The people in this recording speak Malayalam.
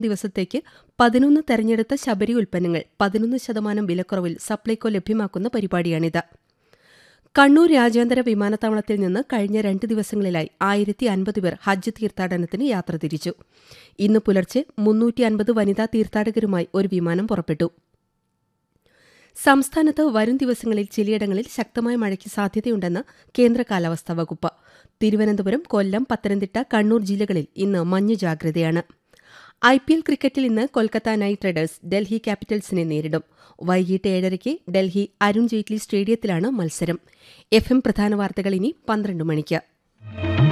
ദിവസത്തേക്ക് പതിനൊന്ന് തെരഞ്ഞെടുത്ത ശബരി ഉൽപ്പന്നങ്ങൾ പതിനൊന്ന് ശതമാനം വിലക്കുറവിൽ സപ്ലൈകോ ലഭ്യമാക്കുന്ന പരിപാടിയാണിത് കണ്ണൂർ രാജ്യാന്തര വിമാനത്താവളത്തിൽ നിന്ന് കഴിഞ്ഞ രണ്ട് ദിവസങ്ങളിലായി ആയിരത്തി അൻപത് പേർ ഹജ്ജ് തീർത്ഥാടനത്തിന് യാത്ര തിരിച്ചു ഇന്ന് പുലർച്ചെ മുന്നൂറ്റി അൻപത് വനിതാ തീർത്ഥാടകരുമായി ഒരു വിമാനം പുറപ്പെട്ടു സംസ്ഥാനത്ത് വരും ദിവസങ്ങളിൽ ചിലയിടങ്ങളിൽ ശക്തമായ മഴയ്ക്ക് സാധ്യതയുണ്ടെന്ന് കേന്ദ്ര കാലാവസ്ഥാ വകുപ്പ് തിരുവനന്തപുരം കൊല്ലം പത്തനംതിട്ട കണ്ണൂർ ജില്ലകളിൽ ഇന്ന് മഞ്ഞ ജാഗ്രതയാണ് ഐ പി എൽ ക്രിക്കറ്റിൽ ഇന്ന് കൊൽക്കത്ത നൈറ്റ് റൈഡേഴ്സ് ഡൽഹി ക്യാപിറ്റൽസിനെ നേരിടും വൈകിട്ട് ഏഴരയ്ക്ക് ഡൽഹി അരുൺ ജെയ്റ്റ്ലി സ്റ്റേഡിയത്തിലാണ് മത്സരം എഫ് എം പ്രധാന വാർത്തകൾ ഇനി പന്ത്രണ്ട് മണിക്ക്